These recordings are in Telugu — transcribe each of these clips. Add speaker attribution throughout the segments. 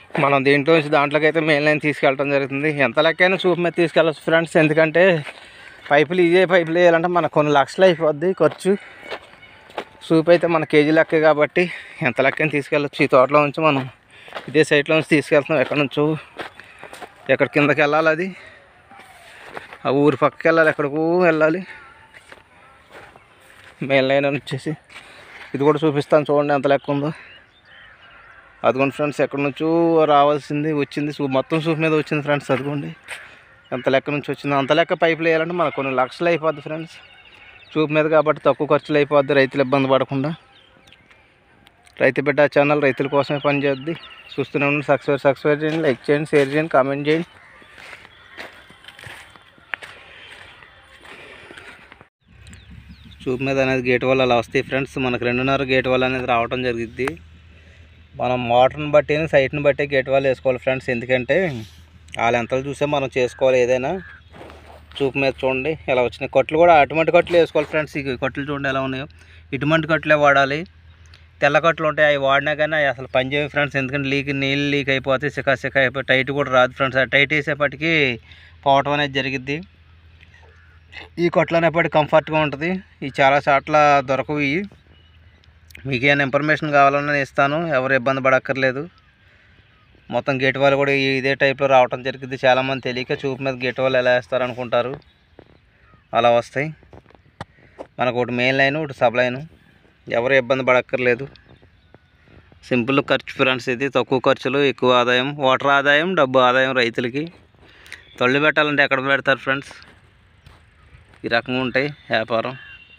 Speaker 1: మనం దీంట్లో నుంచి దాంట్లోకి అయితే మెయిన్ లైన్ తీసుకెళ్ళడం జరుగుతుంది ఎంత లెక్కైనా సూప్ మీద తీసుకెళ్ళచ్చు ఫ్రెండ్స్ ఎందుకంటే పైపులు ఇదే పైపులు వేయాలంటే మనకు కొన్ని లక్షలు అయిపోద్ది ఖర్చు సూప్ అయితే మన కేజీ లెక్కే కాబట్టి ఎంత లెక్కైనా తీసుకెళ్ళచ్చు ఈ తోటలో నుంచి మనం ఇదే సైట్లో నుంచి తీసుకెళ్తున్నాం ఎక్కడి నుంచో ఎక్కడ కిందకి వెళ్ళాలి అది ఆ ఊరి పక్కకి వెళ్ళాలి ఎక్కడికో వెళ్ళాలి మెయిన్ లైన్ అని వచ్చేసి ఇది కూడా చూపిస్తాను చూడండి ఎంత లెక్క ఉందో అదిగోండి ఫ్రెండ్స్ ఎక్కడి నుంచో రావాల్సింది వచ్చింది సూ మొత్తం సూప్ మీద వచ్చింది ఫ్రెండ్స్ అదిగోండి ఎంత లెక్క నుంచి వచ్చింది అంత లెక్క పైపులు వేయాలంటే మనకు కొన్ని లక్షలు అయిపోద్ది ఫ్రెండ్స్ చూపు మీద కాబట్టి తక్కువ ఖర్చులు అయిపోద్ది రైతులు ఇబ్బంది పడకుండా రైతు బిడ్డ ఛానల్ రైతుల కోసమే పనిచేద్ది చూస్తూనే ఉండండి సబ్స్క్రైబ్ సబ్స్క్రైబ్ చేయండి లైక్ చేయండి షేర్ చేయండి కామెంట్ చేయండి చూపు మీద అనేది గేట్ వల్ల అలా వస్తాయి ఫ్రెండ్స్ మనకు రెండున్నర గేట్ వల్ల అనేది రావడం జరిగింది మనం మోటార్ని బట్టి సైట్ని బట్టి గేట్ వాళ్ళు వేసుకోవాలి ఫ్రెండ్స్ ఎందుకంటే వాళ్ళ ఎంతలు చూసే మనం చేసుకోవాలి ఏదైనా చూపు మీద చూడండి ఎలా వచ్చినాయి కట్లు కూడా అటువంటి కట్లు వేసుకోవాలి ఫ్రెండ్స్ ఈ కట్లు చూడండి ఎలా ఉన్నాయో ఇటువంటి కట్లే వాడాలి తెల్ల కట్లు ఉంటాయి అవి వాడినా కానీ అవి అసలు పనిచేయవు ఫ్రెండ్స్ ఎందుకంటే లీక్ నీళ్ళు లీక్ అయిపోతే సికా సికా అయిపోయి టైట్ కూడా రాదు ఫ్రెండ్స్ ఆ టైట్ వేసేపటికి పోవటం అనేది జరిగిద్ది ఈ కొట్లు అనేప్పటికీ కంఫర్ట్గా ఉంటుంది ఇవి చాలా చోట్ల దొరకవు ఇవి మీకు ఏమైనా ఇన్ఫర్మేషన్ కావాలన్నా నేను ఇస్తాను ఎవరు ఇబ్బంది పడక్కర్లేదు మొత్తం గేట్ వాళ్ళు కూడా ఈ- ఇదే టైప్లో రావటం జరిగింది చాలామంది తెలియక చూపు మీద గేట్ వాళ్ళు ఎలా వేస్తారు అనుకుంటారు అలా వస్తాయి మనకు ఒకటి మెయిన్ లైన్ ఒకటి సబ్ లైన్ ఎవరు ఇబ్బంది పడక్కర్లేదు సింపుల్ ఖర్చు ఫ్రెండ్స్ ఇది తక్కువ ఖర్చులు ఎక్కువ ఆదాయం వాటర్ ఆదాయం డబ్బు ఆదాయం రైతులకి తొళ్ళు పెట్టాలంటే ఎక్కడ పెడతారు ఫ్రెండ్స్ ఈ రకంగా ఉంటాయి వ్యాపారం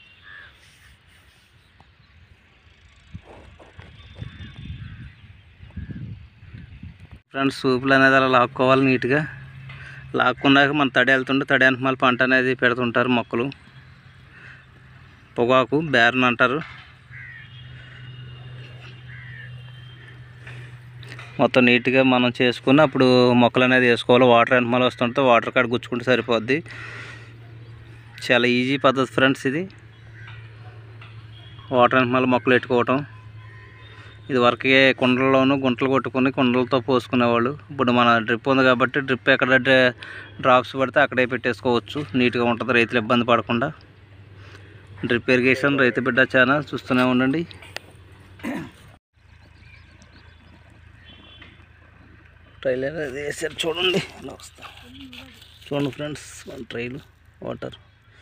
Speaker 1: ఫ్రెండ్స్ సూపులు అనేది అలా లాక్కోవాలి నీట్గా లాక్కున్నాక మన తడి వెళ్తుంటే తడి వెనకమాల పంట అనేది పెడుతుంటారు మొక్కలు పొగాకు బేరన్ అంటారు మొత్తం నీట్గా మనం చేసుకుని అప్పుడు మొక్కలు అనేది వేసుకోవాలి వాటర్ వెనకమాల వస్తుంటే వాటర్ కాడ గుచ్చుకుంటే సరిపోద్ది చాలా ఈజీ పద్ధతి ఫ్రెండ్స్ ఇది వాటర్ వెనకమాల మొక్కలు పెట్టుకోవటం ఇది వరకే కుండల్లోనూ గుంటలు కొట్టుకుని కుండలతో పోసుకునేవాళ్ళు ఇప్పుడు మన డ్రిప్ ఉంది కాబట్టి డ్రిప్ ఎక్కడ డ్ర- డ్రాప్స్ పడితే అక్కడే పెట్టేసుకోవచ్చు నీట్గా ఉంటుంది రైతులు ఇబ్బంది పడకుండా డ్రిప్ ఇరిగేషన్ రైతు బిడ్డ ఛానల్ చూస్తూనే ఉండండి ట్రైలర్ అది వేసారు చూడండి ఇలా వస్తా చూడండి ఫ్రెండ్స్ మన ట్రైలు వాటర్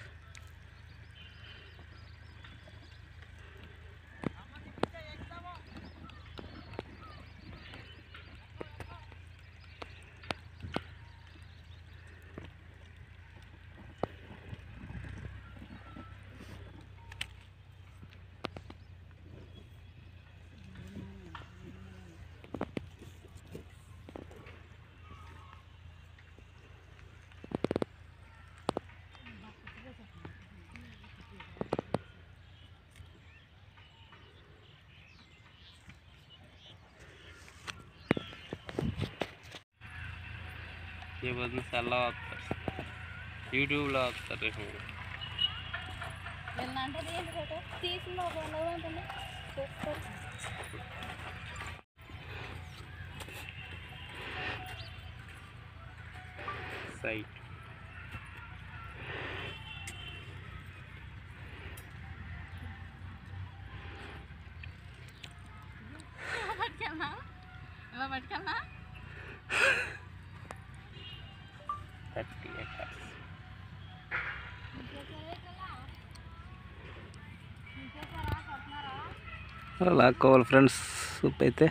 Speaker 1: ये बदल सल्ला యూట్యూబ్లో వస్తారు
Speaker 2: వెళ్ళంటే ఏంటి ఫోటో తీసిన ఫోటో ఉంటుంది సూపర్
Speaker 1: సైట్
Speaker 2: పట్టుకెళ్ళా ఇలా పట్టుకెళ్ళా
Speaker 1: థర్టీ ఎకర్స్ లాక్కోవాలి ఫ్రెండ్స్ సూప్ అయితే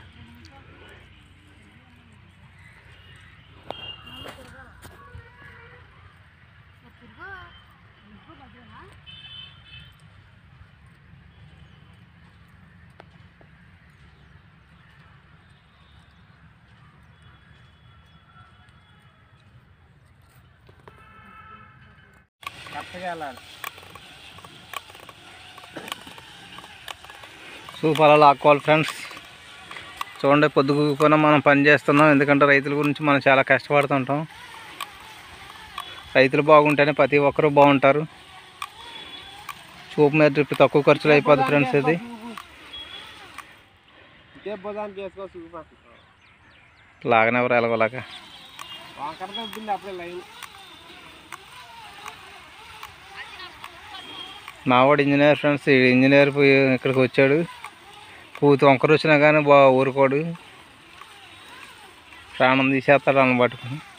Speaker 3: కరెక్ట్గా వెళ్ళాలి
Speaker 1: సూప్ అలా లాక్కోవాలి ఫ్రెండ్స్ చూడండి పొద్దుగుపోయినా మనం పని చేస్తున్నాం ఎందుకంటే రైతుల గురించి మనం చాలా కష్టపడుతుంటాం రైతులు బాగుంటేనే ప్రతి ఒక్కరూ బాగుంటారు సూప్ మీద డ్రిప్ తక్కువ ఖర్చులో అయిపోద్ది ఫ్రెండ్స్ ఇది
Speaker 3: ఇదే బోదానికి వేసుకో చూపా
Speaker 1: లాగనెవరు ఎలాగోలాగా
Speaker 3: వంకర దొబ్బింది అప్పుడే లైన్
Speaker 1: మావాడు ఇంజనీర్ ఫ్రెండ్స్ ఈ ఇంజనీర్ పోయి ఇక్కడికి వచ్చాడు పూతి వంకర వచ్చినా కానీ బా ఊరుకోడు ప్రాణం తీసేస్తాడు అన్న పట్టుకుని